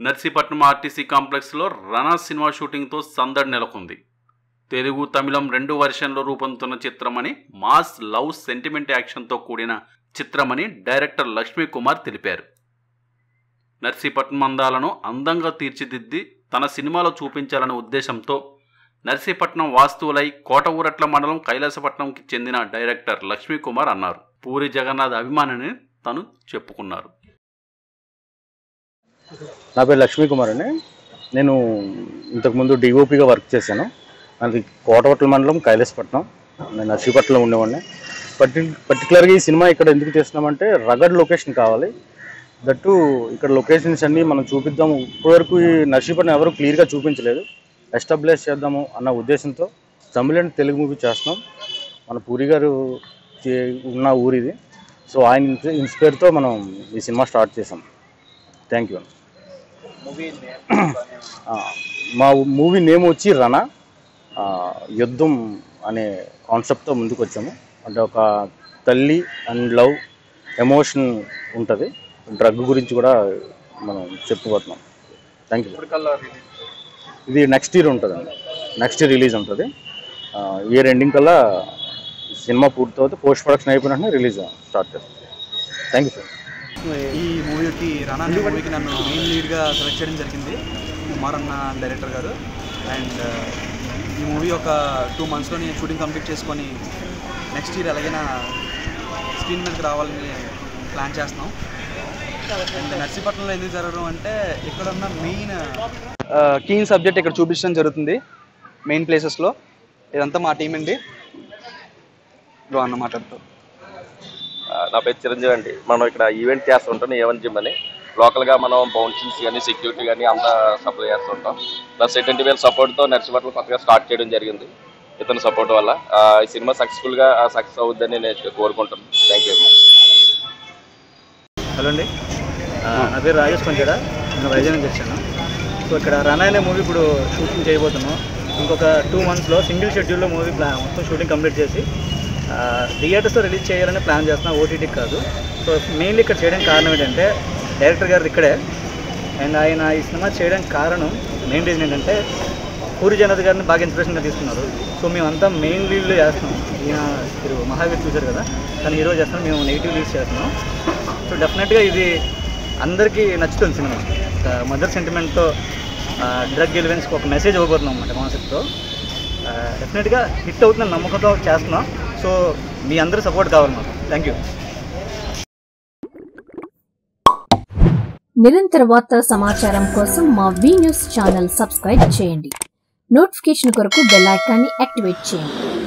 Narsipatnam RTC కాంప్లెక్స్లో రనా cinema షూటింగ్తో సందడి నెలకొంది తెలుగు తమిళం రెండు వర్షన్లో రూపొందుతున్న చిత్రమని మాస్ లవ్ సెంటిమెంట్ యాక్షన్తో కూడిన చిత్రమని డైరెక్టర్ లక్ష్మీ కుమార్ తెలిపారు నర్సీపట్నం అందాలను అందంగా తీర్చిదిద్ది తన సినిమాలో చూపించాలనే ఉద్దేశంతో నర్సీపట్నం వాస్తువులై కోట ఊరట్ల మండలం కైలాసపట్నంకి చెందిన డైరెక్టర్ లక్ష్మీ కుమార్ అన్నారు పూరి జగన్నాథ్ అభిమానిని తను చెప్పుకున్నారు నా పేరు లక్ష్మీ కుమార్ అండి నేను ఇంతకుముందు డిఓపిగా వర్క్ చేశాను అది కోటపట్ల మండలం కైలాసపట్నం నేను నర్సీపట్నంలో ఉండేవాడిని పర్టి పర్టికులర్గా ఈ సినిమా ఇక్కడ ఎందుకు చేస్తున్నామంటే రగడ్ లొకేషన్ కావాలి దట్టు ఇక్కడ లొకేషన్స్ అన్నీ మనం చూపిద్దాము ఇప్పటివరకు ఈ నర్సీపట్నం ఎవరు క్లియర్గా చూపించలేదు ఎస్టాబ్లిష్ చేద్దాము అన్న ఉద్దేశంతో తమిళ అండ్ తెలుగు మూవీ చేస్తున్నాం మన పూరి గారు చే- ఉన్న ఊరిది సో ఆయన ఇన్స్- ఇన్స్పైర్తో మనం ఈ సినిమా స్టార్ట్ చేసాం థ్యాంక్ యూ ఆ, మా మూవీ నేమ్ వచ్చి రణ ఆ, యుద్ధం అనే కాన్సెప్ట్తో ముందుకు వచ్చాము అంటే ఒక తల్లి అండ్ లవ్ ఎమోషన్ ఉంటుంది డ్రగ్ గురించి కూడా మనం చెప్పుకోతున్నాం థ్యాంక్ యూ ఇది నెక్స్ట్ ఇయర్ ఉంటుందండి నెక్స్ట్ ఇయర్ రిలీజ్ ఉంటుంది ఇయర్ ఎండింగ్ కల్లా సినిమా పూర్తవుతే పోస్ట్ ప్రొడక్షన్ అయిపోయిన వెంటనే రిలీజ్ స్టార్ట్ చేస్తాం థ్యాంక్ యూ సార్ ఈ మూవీకి రానా అనే మూవీకి నన్ను మెయిన్ లీడ్గా సెలెక్ట్ చేయడం జరిగింది కుమార్ అన్న డైరెక్టర్ గారు అండ్ ఈ మూవీ ఒక టూ మంత్స్లో నేను షూటింగ్ కంప్లీట్ చేసుకొని నెక్స్ట్ ఇయర్ ఎలాగైనా స్క్రీన్ మీదకి రావాలని ప్లాన్ చేస్తున్నాం అండ్ నర్సీపట్నంలో ఎందుకు జరగడం అంటే ఇక్కడ ఉన్న మెయిన్ కీన్ సబ్జెక్ట్ ఇక్కడ చూపించడం జరుగుతుంది మెయిన్ ప్లేసెస్లో ఇదంతా మా టీం అండి బ్రో అన్న మాట్లాడుతూ ఆ, నా పేరు చిరంజీవి అండి మనం ఇక్కడ ఈవెంట్ చేస్తుంటాం ఈవెంట్ జిమ్ అని లోకల్గా మనం బౌన్సింగ్స్ కానీ సెక్యూరిటీ కానీ అంతా సప్లై చేస్తుంటాం ప్లస్ ఎటువంటి వేల సపోర్ట్తో నర్సిపట్నం కొత్తగా స్టార్ట్ చేయడం జరిగింది ఇతని సపోర్ట్ వల్ల ఆ, ఈ సినిమా సక్సెస్ఫుల్గా సక్సెస్ అవుద్దని నేను కోరుకుంటాను థ్యాంక్ యూ హలో అండి ఆ, నా పేరు రాజేష్ పంచడ నేను వైజాగ్ నుంచి వచ్చాను సో ఇక్కడ రన్ అనే మూవీ ఇప్పుడు షూటింగ్ చేయబోతున్నాం ఇంకొక టూ మంత్స్లో సింగిల్ షెడ్యూల్లో మూవీ ప్లాన్ మొత్తం షూటింగ్ కంప్లీట్ చేసి థియేటర్స్లో రిలీజ్ చేయాలని ప్లాన్ చేస్తున్నాం ఓటీటీకి కాదు సో మెయిన్లీ ఇక్కడ చేయడానికి కారణం ఏంటంటే డైరెక్టర్ గారు ఇక్కడే అండ్ ఆయన ఈ సినిమా చేయడానికి కారణం మెయిన్ రీజన్ ఏంటంటే పూరి జగన్నాథ్ గారిని బాగా ఇన్స్పిరేషన్గా తీసుకున్నారు సో మేమంతా మెయిన్ లీడ్లో చేస్తున్నాం ఈయన మీరు మహావీర్ చూశారు కదా తను హీరో చేస్తున్నాం మేము నెగిటివ్ లీడ్స్ చేస్తున్నాం సో డెఫినెట్గా ఇది అందరికీ నచ్చుతుంది సినిమా మదర్ సెంటిమెంట్తో డ్రగ్ ఎలివెన్స్కి ఒక మెసేజ్ ఇవ్వబోతున్నాం అన్నమాట కాన్సెప్ట్తో డెఫినెట్గా హిట్ అవుతుందని నమ్మకంతో చేస్తున్నాం సో మీ అందరి సపోర్ట్ కావాలి మాకు థ్యాంక్ యూ నిరంతర వార్తా సమాచారం కోసం మా వి న్యూస్ ఛానల్ సబ్స్క్రైబ్ చేయండి నోటిఫికేషన్ కొరకు బెల్ ఐకాన్ని యాక్టివేట్ చేయండి